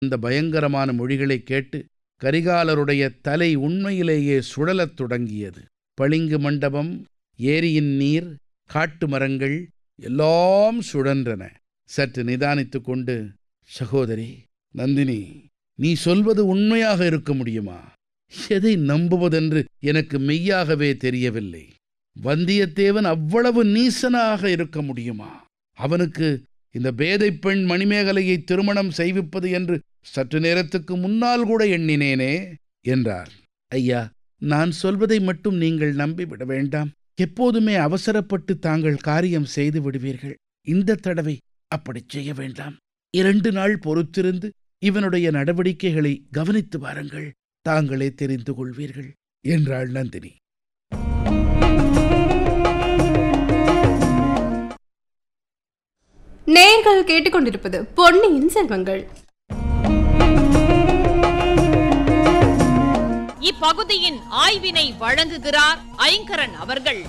இந்த பயங்கரமான மொழிகளை கேட்டு கரிகாலருடைய தலை உண்மையிலேயே சுழலத் தொடங்கியது பளிங்கு மண்டபம் ஏரியின் நீர் காட்டு மரங்கள் எல்லாம் சுழன்றன சற்று நிதானித்துக் கொண்டு சகோதரி நந்தினி நீ சொல்வது உண்மையாக இருக்க முடியுமா எதை நம்புவதென்று எனக்கு மெய்யாகவே தெரியவில்லை வந்தியத்தேவன் அவ்வளவு நீசனாக இருக்க முடியுமா அவனுக்கு இந்த பேதைப் பெண் மணிமேகலையை திருமணம் செய்விப்பது என்று சற்று நேரத்துக்கு முன்னால் கூட எண்ணினேனே என்றார் ஐயா நான் சொல்வதை மட்டும் நீங்கள் நம்பிவிட வேண்டாம் எப்போதுமே அவசரப்பட்டு தாங்கள் காரியம் செய்து விடுவீர்கள் இந்த தடவை அப்படிச் செய்ய வேண்டாம் இரண்டு நாள் பொறுத்திருந்து இவனுடைய நடவடிக்கைகளை கவனித்து வாருங்கள் தாங்களே தெரிந்து கொள்வீர்கள் என்றாள் நந்தினி நேர்கள் கேட்டுக்கொண்டிருப்பது பொன்னியின் செல்வங்கள் இப்பகுதியின் ஆய்வினை வழங்குகிறார் ஐங்கரன் அவர்கள்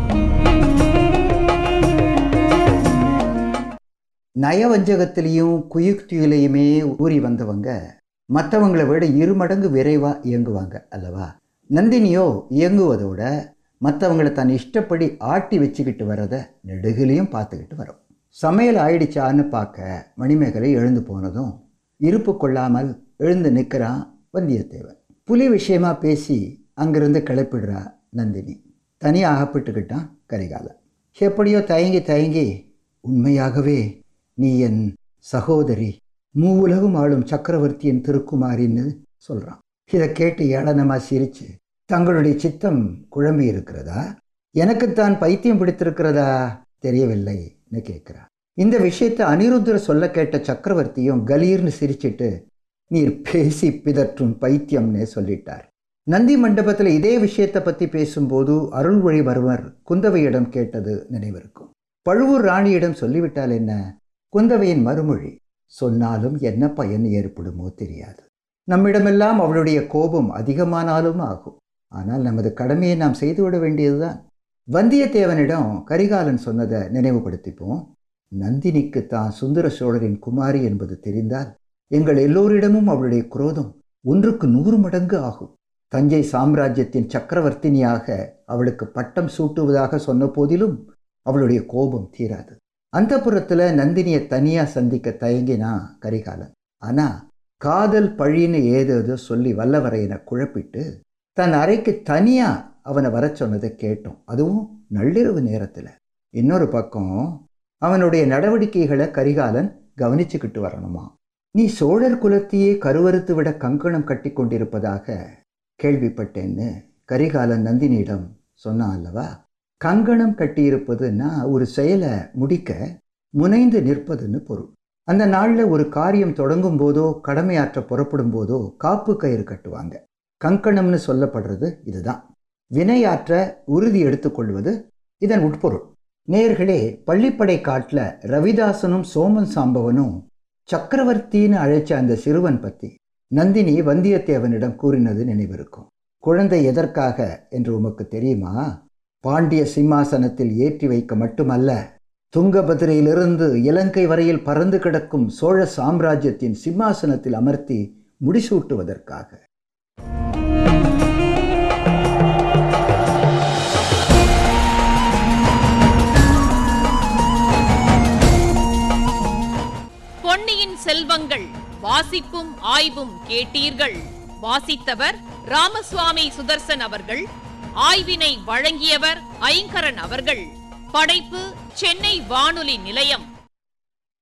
நயவஞ்சகத்திலையும் குயுக்தியிலையுமே ஊறி வந்தவங்க மற்றவங்களை விட இரு மடங்கு விரைவா இயங்குவாங்க அல்லவா நந்தினியோ இயங்குவதோட மற்றவங்களை தன் இஷ்டப்படி ஆட்டி வச்சுக்கிட்டு வரதை நெடுகிலையும் பார்த்துக்கிட்டு வரும் சமையல் ஆயிடுச்சான்னு பார்க்க மணிமேகலை எழுந்து போனதும் இருப்பு கொள்ளாமல் எழுந்து நிற்கிறான் வந்தியத்தேவன் புலி விஷயமா பேசி அங்கிருந்து கிளப்பிடுறா நந்தினி தனியாக அகப்பட்டுக்கிட்டான் கரிகாலன் எப்படியோ தயங்கி தயங்கி உண்மையாகவே நீ என் சகோதரி மூவுலகும் ஆளும் சக்கரவர்த்தியின் திருக்குமாரின்னு சொல்கிறான் இதை கேட்டு ஏளனமாக சிரிச்சு தங்களுடைய சித்தம் குழம்பி இருக்கிறதா எனக்குத்தான் பைத்தியம் பிடித்திருக்கிறதா தெரியவில்லைன்னு கேட்குறா இந்த விஷயத்தை அனிருத்தர் சொல்ல கேட்ட சக்கரவர்த்தியும் கலீர்னு சிரிச்சிட்டு நீர் பேசி பிதற்றும் பைத்தியம்னே சொல்லிட்டார் நந்தி மண்டபத்தில் இதே விஷயத்தை பற்றி பேசும்போது அருள்மொழிவர்மர் குந்தவையிடம் கேட்டது நினைவிருக்கும் பழுவூர் ராணியிடம் சொல்லிவிட்டால் என்ன குந்தவையின் மறுமொழி சொன்னாலும் என்ன பயன் ஏற்படுமோ தெரியாது நம்மிடமெல்லாம் அவளுடைய கோபம் அதிகமானாலும் ஆகும் ஆனால் நமது கடமையை நாம் செய்துவிட வேண்டியதுதான் வந்தியத்தேவனிடம் கரிகாலன் சொன்னதை நினைவுபடுத்திப்போம் நந்தினிக்கு தான் சுந்தர சோழரின் குமாரி என்பது தெரிந்தால் எங்கள் எல்லோரிடமும் அவளுடைய குரோதம் ஒன்றுக்கு நூறு மடங்கு ஆகும் தஞ்சை சாம்ராஜ்யத்தின் சக்கரவர்த்தினியாக அவளுக்கு பட்டம் சூட்டுவதாக சொன்ன போதிலும் அவளுடைய கோபம் தீராது அந்த புறத்தில் நந்தினியை தனியாக சந்திக்க தயங்கினா கரிகாலன் ஆனால் காதல் பழின்னு ஏதேதோ சொல்லி வல்லவரையனை குழப்பிட்டு தன் அறைக்கு தனியாக அவனை வர சொன்னதை கேட்டோம் அதுவும் நள்ளிரவு நேரத்தில் இன்னொரு பக்கம் அவனுடைய நடவடிக்கைகளை கரிகாலன் கவனிச்சுக்கிட்டு வரணுமா நீ சோழர் குலத்தையே கருவறுத்து விட கங்கணம் கட்டி கொண்டிருப்பதாக கேள்விப்பட்டேன்னு கரிகாலன் நந்தினியிடம் சொன்னான் அல்லவா கங்கணம் கட்டியிருப்பதுன்னா ஒரு செயலை முடிக்க முனைந்து நிற்பதுன்னு பொருள் அந்த நாளில் ஒரு காரியம் தொடங்கும் போதோ கடமையாற்ற புறப்படும் போதோ காப்பு கயிறு கட்டுவாங்க கங்கணம்னு சொல்லப்படுறது இதுதான் வினையாற்ற உறுதி எடுத்துக்கொள்வது இதன் உட்பொருள் நேர்களே பள்ளிப்படை காட்டில் ரவிதாசனும் சோமன் சாம்பவனும் சக்கரவர்த்தின்னு அழைச்ச அந்த சிறுவன் பற்றி நந்தினி வந்தியத்தேவனிடம் கூறினது நினைவிருக்கும் குழந்தை எதற்காக என்று உமக்கு தெரியுமா பாண்டிய சிம்மாசனத்தில் ஏற்றி வைக்க மட்டுமல்ல துங்கபதிரையிலிருந்து இலங்கை வரையில் பறந்து கிடக்கும் சோழ சாம்ராஜ்யத்தின் சிம்மாசனத்தில் அமர்த்தி முடிசூட்டுவதற்காக பொன்னியின் செல்வங்கள் வாசிப்பும் ஆய்வும் கேட்டீர்கள் வாசித்தவர் ராமசுவாமி சுதர்சன் அவர்கள் ஆய்வினை வழங்கியவர் ஐங்கரன் அவர்கள் படைப்பு சென்னை வானொலி நிலையம்